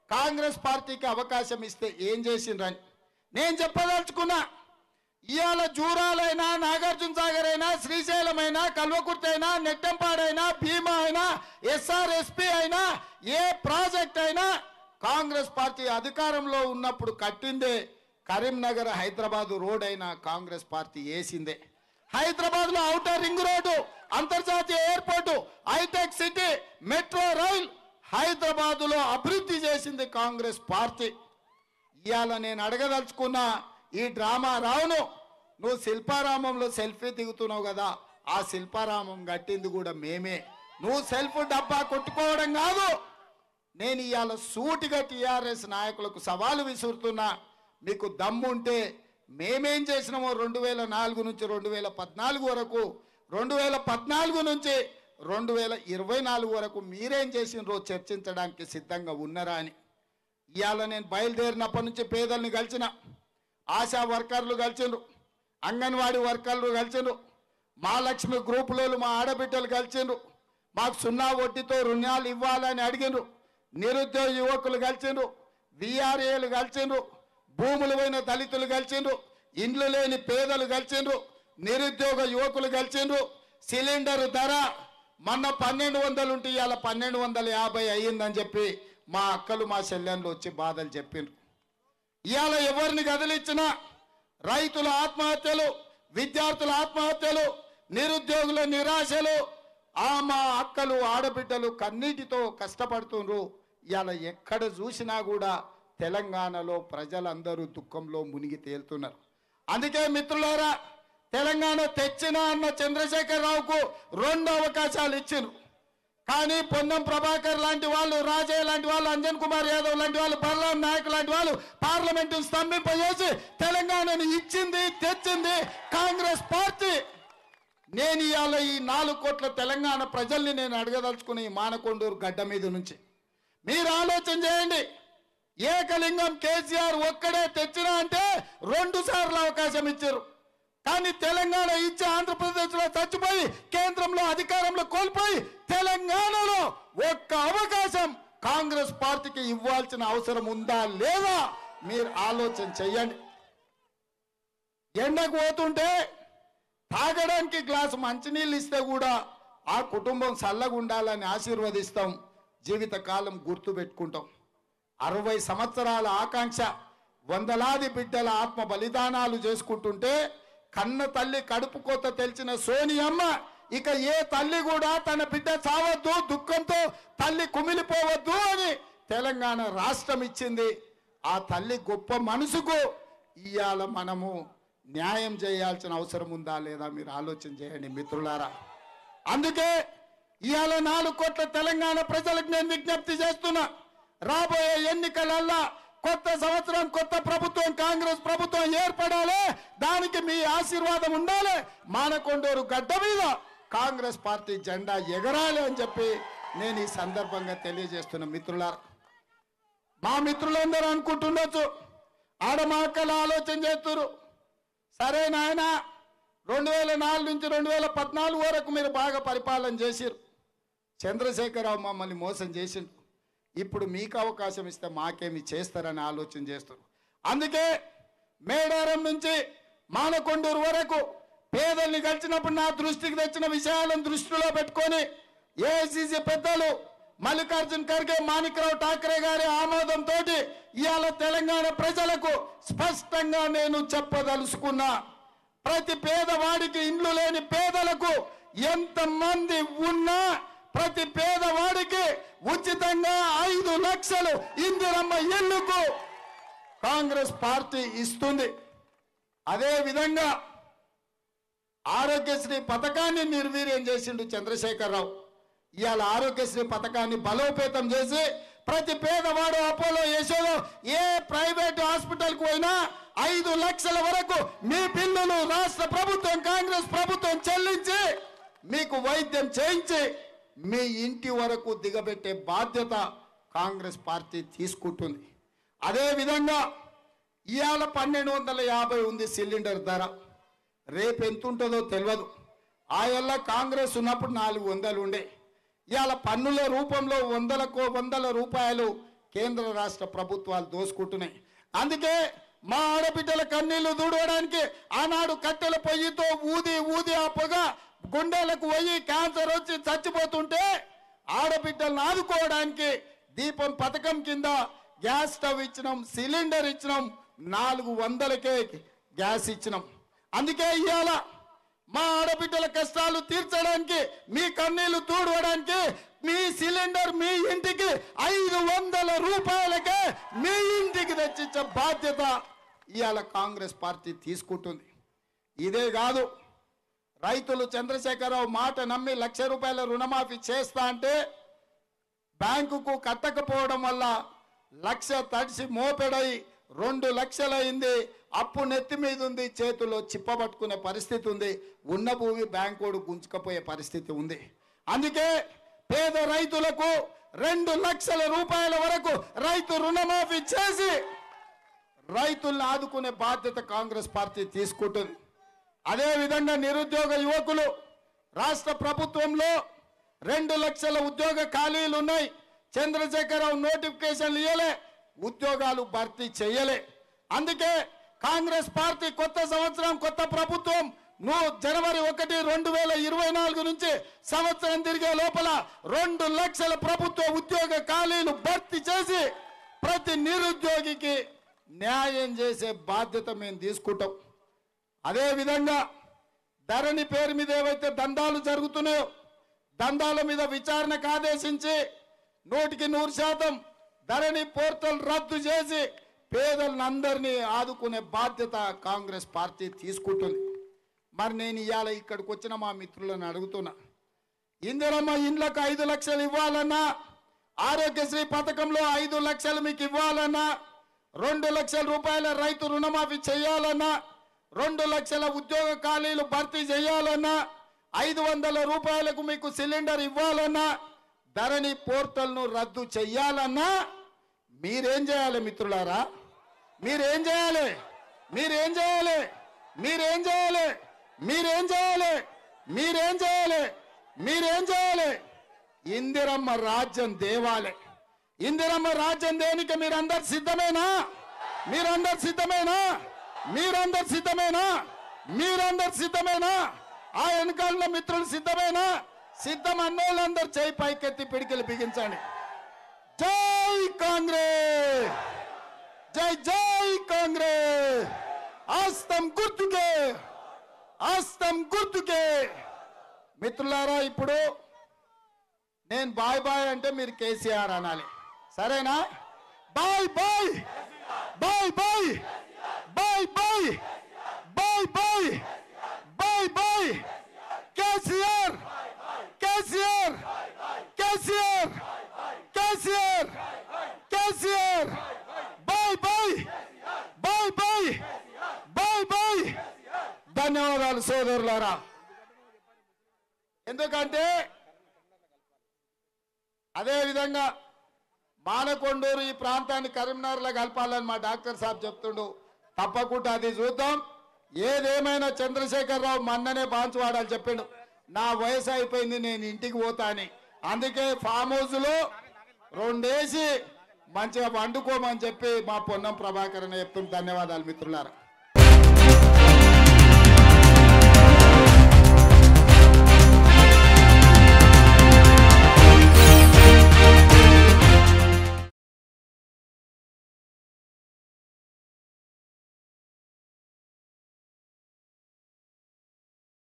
కాంగ్రెస్ పార్టీకి అవకాశం ఇస్తే ఏం చేసిండ్రని నేను చెప్పదలుచుకున్నా ఇవాళ జూరాలైనా నాగార్జున సాగర్ అయినా శ్రీశైలం అయినా కల్వకుర్తి అయినా నెట్టంపాడైనా భీమా అయినా ఎస్ఆర్ఎస్పి అయినా ఏ ప్రాజెక్ట్ అయినా కాంగ్రెస్ పార్టీ అధికారంలో ఉన్నప్పుడు కట్టిందే కరీంనగర్ హైదరాబాద్ రోడ్ అయినా కాంగ్రెస్ పార్టీ వేసిందే హైదరాబాద్ లో ఔటర్ రింగ్ రోడ్డు అంతర్జాతీయ airport hitec city metro rail Hyderabad లో అభివృద్ధి చేసింది కాంగ్రెస్ పార్టీ ఇవాళ నేను అడగదలుచుకున్న ఈ డ్రామా రావును నువ్వు శిల్పారామంలో సెల్ఫీ దిగుతున్నావు కదా ఆ శిల్పారామం కట్టింది కూడా మేమే నువ్వు సెల్ఫ్ డబ్బా కొట్టుకోవడం కాదు నేను ఇవాళ సూటిగా టీఆర్ఎస్ నాయకులకు సవాలు విసురుతున్నా మీకు దమ్ముంటే మేమేం చేసినామో రెండు వేల నాలుగు నుంచి రెండు వేల పద్నాలుగు వరకు రెండు వేల పద్నాలుగు నుంచి రెండు వేల ఇరవై నాలుగు వరకు మీరేం చేసినరో చర్చించడానికి సిద్ధంగా ఉన్నారా అని ఇవాళ నేను బయలుదేరినప్పటి నుంచి పేదల్ని కలిసిన ఆశా వర్కర్లు కలిసిండ్రు అంగన్వాడీ వర్కర్లు కలిసిండ్రు మా లక్ష్మి గ్రూపులలో మా ఆడబిడ్డలు కలిసిండ్రు మాకు సున్నా వడ్డీతో రుణాలు ఇవ్వాలని అడిగిండ్రు నిరుద్యోగ యువకులు కలిసిండ్రు విఆర్ఏలు కలిసిండ్రు భూములు పోయిన దళితులు కలిసిండ్రు ఇండ్లు లేని పేదలు కలిసిండ్రు నిరుద్యోగ యువకులు కలిసిండ్రు సిలిండర్ ధర మొన్న పన్నెండు వందలు ఉంటే ఇవాళ పన్నెండు వందల యాభై అయ్యిందని చెప్పి మా అక్కలు మా చెల్లెళ్ళు వచ్చి బాధలు చెప్పిండ్రు ఇవాళ ఎవరిని కదిలిచ్చినా రైతుల ఆత్మహత్యలు విద్యార్థుల ఆత్మహత్యలు నిరుద్యోగుల నిరాశలు ఆ మా అక్కలు ఆడబిడ్డలు కన్నీటితో కష్టపడుతుండ్రు ఇవాళ ఎక్కడ చూసినా కూడా తెలంగాణలో ప్రజలందరూ దుఃఖంలో మునిగి తేలుతున్నారు అందుకే మిత్రులారా తెలంగాణ తెచ్చిన అన్న చంద్రశేఖరరావుకు రెండు అవకాశాలు ఇచ్చిండ్రు కానీ పొన్నం ప్రభాకర్ లాంటి వాళ్ళు రాజయ్య లాంటి వాళ్ళు అంజన్ కుమార్ యాదవ్ లాంటి వాళ్ళు బలరాం నాయక్ లాంటి వాళ్ళు పార్లమెంటు స్తంభింపజేసి తెలంగాణను ఇచ్చింది తెచ్చింది కాంగ్రెస్ పార్టీ నేను ఇవాళ ఈ నాలుగు కోట్ల తెలంగాణ ప్రజల్ని నేను అడగదలుచుకుని ఈ మానకొండూరు గడ్డ మీద నుంచి మీరు ఆలోచన చేయండి ఏకలింగం కేసీఆర్ ఒక్కడే తెచ్చినా అంటే రెండు సార్లు అవకాశం ఇచ్చారు కానీ తెలంగాణ ఇచ్చి ఆంధ్రప్రదేశ్లో చచ్చిపోయి కేంద్రంలో అధికారంలో కోల్పోయి తెలంగాణలో ఒక్క అవకాశం కాంగ్రెస్ పార్టీకి ఇవ్వాల్సిన అవసరం ఉందా లేదా మీరు ఆలోచన చెయ్యండి ఎండకు పోతుంటే తాగడానికి గ్లాసు మంచినీళ్ళు ఇస్తే కూడా ఆ కుటుంబం చల్లగా ఉండాలని ఆశీర్వదిస్తాం జీవితకాలం గుర్తు పెట్టుకుంటాం అరవై సంవత్సరాల ఆకాంక్ష వందలాది బిడ్డల ఆత్మ బలిదానాలు చేసుకుంటుంటే కన్న తల్లి కడుపు కోత తెలిసిన సోనియమ్మ ఇక ఏ తల్లి కూడా తన బిడ్డ చావద్దు దుఃఖంతో తల్లి కుమిలిపోవద్దు అని తెలంగాణ రాష్ట్రం ఇచ్చింది ఆ తల్లి గొప్ప మనసుకు ఇవాళ మనము న్యాయం చేయాల్సిన అవసరం ఉందా లేదా మీరు ఆలోచన చేయండి మిత్రులారా అందుకే ఇవాళ నాలుగు కోట్ల తెలంగాణ ప్రజలకు నేను విజ్ఞప్తి చేస్తున్నా రాబోయే ఎన్నికలల్లా కొత్త సంవత్సరం కొత్త ప్రభుత్వం కాంగ్రెస్ ప్రభుత్వం ఏర్పడాలి దానికి మీ ఆశీర్వాదం ఉండాలి మానకొండూరు గడ్డ మీద కాంగ్రెస్ పార్టీ జెండా ఎగరాలి అని చెప్పి నేను ఈ సందర్భంగా తెలియజేస్తున్న మిత్రులారా మా మిత్రులందరూ అనుకుంటుండొచ్చు ఆడ మా అక్కలు ఆలోచన చేస్తున్నారు సరే నాయన రెండు వేల నాలుగు నుంచి రెండు వేల పద్నాలుగు వరకు మీరు బాగా పరిపాలన చేసిరు చంద్రశేఖరరావు మమ్మల్ని మోసం చేసిండు ఇప్పుడు మీకు అవకాశం ఇస్తే మాకేమి చేస్తారని ఆలోచన చేస్తారు అందుకే మేడారం నుంచి మానకొండూరు వరకు పేదల్ని కలిసినప్పుడు నా దృష్టికి తెచ్చిన విషయాలను దృష్టిలో పెట్టుకొని ఏఐసిసి పెద్దలు మల్లికార్జున్ ఖర్గే మాణిక్రావు ఠాకరే గారి ఆమోదంతో ఇవాళ తెలంగాణ ప్రజలకు స్పష్టంగా నేను చెప్పదలుచుకున్నా ప్రతి పేదవాడికి ఇండ్లు లేని పేదలకు ఎంతమంది ఉన్నా ప్రతి పేదవాడికి ఉచితంగా ఐదు లక్షలు ఇందిరమ్మ ఇల్లుకు కాంగ్రెస్ పార్టీ ఇస్తుంది అదే విధంగా ఆరోగ్యశ్రీ పథకాన్ని నిర్వీర్యం చేసిండు చంద్రశేఖరరావు ఇవాళ ఆరోగ్యశ్రీ పథకాన్ని బలోపేతం చేసి ప్రతి పేదవాడు అపోలో యశోదో ఏ ప్రైవేట్ హాస్పిటల్కి పోయినా ఐదు లక్షల వరకు మీ బిల్లులు రాష్ట్ర ప్రభుత్వం కాంగ్రెస్ ప్రభుత్వం చెల్లించి మీకు వైద్యం చేయించి మీ ఇంటి వరకు దిగబెట్టే బాధ్యత కాంగ్రెస్ పార్టీ తీసుకుంటుంది అదే విధంగా ఇవాళ పన్నెండు వందల యాభై ఉంది సిలిండర్ ధర రేపు ఎంత ఉంటుందో తెలియదు ఆ ఎల్ల కాంగ్రెస్ ఉన్నప్పుడు నాలుగు వందలు ఉండే ఇవాళ పన్నుల రూపంలో వందల కో వందల రూపాయలు కేంద్ర రాష్ట్ర ప్రభుత్వాలు దోసుకుంటున్నాయి అందుకే మా ఆడబిడ్డల కన్నీళ్లు దూడవడానికి ఆనాడు కట్టెల పొయ్యితో ఊది ఊది ఆ పొగ గుండెలకు పోయి క్యాన్సర్ వచ్చి చచ్చిపోతుంటే ఆడబిడ్డలను ఆదుకోవడానికి దీపం పథకం కింద గ్యాస్ స్టవ్ ఇచ్చినాం సిలిండర్ ఇచ్చినాం నాలుగు వందలకే గ్యాస్ ఇచ్చినాం అందుకే ఇవాళ మా ఆడబిడ్డల కష్టాలు తీర్చడానికి మీ కన్నీళ్లు తూడవడానికి మీ సిలిండర్ మీ ఇంటికి ఐదు వందల రూపాయలకే మీ ఇంటికి తెచ్చిచ్చే బాధ్యత ఇవాళ కాంగ్రెస్ పార్టీ తీసుకుంటుంది ఇదే కాదు రైతులు చంద్రశేఖరరావు మాట నమ్మి లక్ష రూపాయల రుణమాఫీ చేస్తా అంటే బ్యాంకుకు కట్టకపోవడం వల్ల లక్ష తడిసి మోపెడై రెండు లక్షలైంది అప్పు నెత్తి మీద ఉంది చేతిలో చిప్పబట్టుకునే పరిస్థితి ఉంది ఉన్న భూమి బ్యాంకోడు గుంజుకపోయే పరిస్థితి ఉంది అందుకే పేద రైతులకు రెండు లక్షల రూపాయల వరకు రైతు రుణమాఫీ చేసి రైతుల్ని ఆదుకునే బాధ్యత కాంగ్రెస్ పార్టీ తీసుకుంటుంది అదేవిధంగా నిరుద్యోగ యువకులు రాష్ట్ర ప్రభుత్వంలో రెండు లక్షల ఉద్యోగ ఖాళీలు ఉన్నాయి చంద్రశేఖరరావు నోటిఫికేషన్లు ఇవ్వలే ఉద్యోగాలు భర్తీ చేయలే అందుకే కాంగ్రెస్ పార్టీ కొత్త సంవత్సరం కొత్త ప్రభుత్వం నువ్వు జనవరి ఒకటి రెండు వేల ఇరవై నాలుగు నుంచి సంవత్సరం తిరిగే లోపల రెండు లక్షల ప్రభుత్వ ఉద్యోగ ఖాళీలు భర్తీ చేసి ప్రతి నిరుద్యోగికి న్యాయం చేసే బాధ్యత మేము తీసుకుంటాం అదే విధంగా ధరణి పేరు మీద ఏవైతే దందాలు జరుగుతున్నాయో దందాల మీద విచారణకు ఆదేశించి నూటికి నూరు శాతం ధరణి పోర్టల్ రద్దు చేసి పేదలందరినీ ఆదుకునే బాధ్యత కాంగ్రెస్ పార్టీ తీసుకుంటుంది మరి నేను ఇవాళ ఇక్కడికి వచ్చిన మా మిత్రులను అడుగుతున్నా ఇందిరమ్మ ఇండ్లకు ఐదు లక్షలు ఇవ్వాలన్నా ఆరోగ్యశ్రీ పథకంలో ఐదు లక్షలు మీకు ఇవ్వాలన్నా రెండు లక్షల రూపాయల రైతు రుణమాఫీ చేయాలన్నా రెండు లక్షల ఉద్యోగ ఖాళీలు భర్తీ చేయాలన్నా ఐదు వందల రూపాయలకు మీకు సిలిండర్ ఇవ్వాలన్నా ధరణి పోర్టల్ను రద్దు చెయ్యాలన్నా మీరేం చేయాలి మిత్రులారా మీరేం చేయాలి మీరేం చేయాలి మీరేం చేయాలి మీరేం చేయాలి మీరేం చేయాలి మీరేం చేయాలి ఇందిరమ్మ రాజ్యం దేవాలే ఇందిరమ్మ రాజ్యం దేనికి మీరందరు సిద్ధమేనా మీరందరు సిద్ధమేనా మీరందరు సిద్ధమేనా మీరందరు సిద్ధమేనా ఆ వెనకాల మిత్రులు సిద్ధమేనా సిద్ధం అన్నోళ్ళందరూ చేయి పైకెత్తి పిడికిలు బిగించండి జై కాంగ్రెస్ జై జై కాంగ్రెస్ ఆస్తం గుర్తుకే ఆస్తం గుర్తుకే మిత్రులారా ఇప్పుడు నేను బాయ్ బాయ్ అంటే మీరు కేసీఆర్ అనాలి సరేనా bye bye bye bye bye bye bye bye bye bye KCR KCR KCR KCR KCR bye bye bye bye bye bye ధన్యవాదాలు సోదరులారా ఎందుకంటే అదే విధంగా మానకొండూరు ఈ ప్రాంతాన్ని కరీంనగర్లో కలపాలని మా డాక్టర్ సాబ్ చెప్తుండు తప్పకుండా అది చూద్దాం ఏదేమైనా చంద్రశేఖరరావు మన్ననే బాంచువాడని చెప్పిండు నా వయసు అయిపోయింది నేను ఇంటికి పోతా అని అందుకే ఫామ్ హౌస్లో రెండేసి మంచిగా వండుకోమని చెప్పి మా పొన్నం ప్రభాకర్ చెప్తుంది ధన్యవాదాలు మిత్రులారా